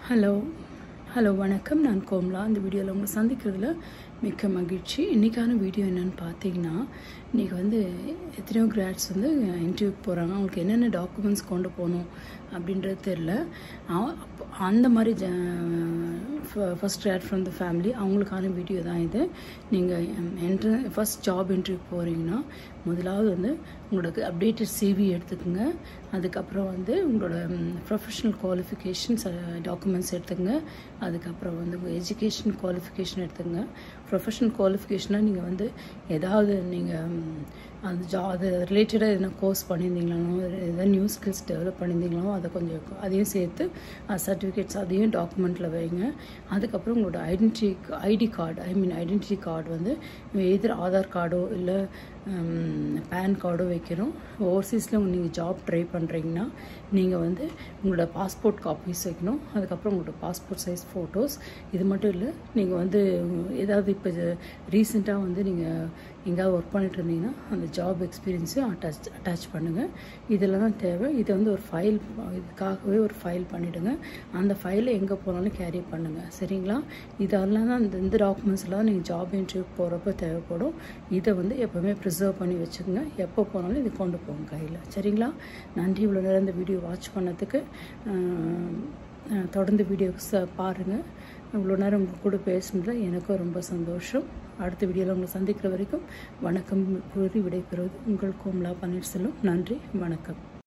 hello hello வணக்கம் நான் கோம்லா இந்த வீடியோவில் உங்களை சந்திக்கிறதுல மிக்க மகிழ்ச்சி இன்றைக்கான வீடியோ என்னென்னு பார்த்தீங்கன்னா இன்றைக்கி வந்து எத்தனையோ கிராட்ஸ் வந்து இன்டர்வியூக்கு போகிறாங்க அவங்களுக்கு என்னென்ன டாக்குமெண்ட்ஸ் கொண்டு போகணும் அப்படின்றது தெரில அவ- அப்ப- அந்த மாதிரி the first grad from the family அவங்களுக்கான வீடியோ தான் இது நீங்கள் என்ட்ரு ஃபஸ்ட் ஜாப் இன்டர்வியூ போகிறீங்கன்னா முதலாவது வந்து உங்களோட அப்டேட்டட் சிவி எடுத்துக்கோங்க அதுக்கப்புறம் வந்து உங்களோட ப்ரொஃபஷனல் குவாலிஃபிகேஷன்ஸ் டாக்குமெண்ட்ஸ் எடுத்துக்கங்க அதுக்கப்புறம் வந்து உங்கள் எஜுகேஷன் குவாலிஃபிகேஷன் எடுத்துக்கங்க ப்ரொஃபஷனல் குவாலிஃபிகேஷனாக நீங்கள் வந்து ஏதாவது நீங்கள் அந்த ஜா அது ரிலேட்டடாக எதனா கோர்ஸ் பண்ணியிருந்தீங்களானோ எதாவது நியூ ஸ்கில்ஸ் டெவலப் பண்ணியிருந்தீங்களோ அதை கொஞ்சம் அதையும் சேர்த்து சர்டிஃபிகேட்ஸ் அதையும் டாக்குமெண்ட்டில் வைங்க அதுக்கப்புறம் உங்களோட identi ID card I mean identity card வந்து எதிர் ஆதார் கார்டோ இல்லை பேன் கார்டோ வைக்கணும் ஓவர்சீஸில் நீங்கள் ஜாப் ட்ரை பண்ணுறீங்கன்னா நீங்கள் வந்து உங்களோட பாஸ்போர்ட் காப்பீஸ் வைக்கணும் அதுக்கப்புறம் உங்களோட பாஸ்போர்ட் சைஸ் ஃபோட்டோஸ் இது மட்டும் இல்லை நீங்கள் வந்து ஏதாவது இப்போ ரீசெண்டாக வந்து நீங்கள் எங்கேயாவது ஒர்க் பண்ணிட்டு இருந்தீங்கன்னா அந்த ஜாப் எக்ஸ்பீரியன்ஸையும் அட்டாச் அட்டாச் பண்ணுங்கள் இதெல்லாம் தான் தேவை இதை வந்து ஒரு ஃபைல் இதுக்காகவே ஒரு ஃபைல் பண்ணிவிடுங்க அந்த ஃபைலை எங்கே போனாலும் கேரி பண்ணுங்கள் சரிங்களா இதெல்லாம் தான் இந்த இந்த டாக்குமெண்ட்ஸ்லாம் நீங்கள் ஜாப் இன்டர்வியூ போகிறப்ப தேவைப்படும் இதை வந்து எப்போவுமே ப்ரிசர்வ் பண்ணி வச்சுக்கோங்க எப்போ போனாலும் இது கொண்டு போங்க கையில் சரிங்களா நன்றி இவ்வளோ நேரம் இந்த வீடியோ வாட்ச் பண்ணதுக்கு அஹ், அஹ், தொடர்ந்து வீடியோஸ் பாருங்கள் இவ்வளோ நேரம் உங்கள் கூட பேசுனதுல எனக்கும் ரொம்ப சந்தோஷம் அடுத்த வீடியோவில் உங்களை சந்திக்கிற வரைக்கும் வணக்கம் கூறி விடைபெறுவது உங்கள் கோம்லா பன்னீர்செல்வம் நன்றி வணக்கம்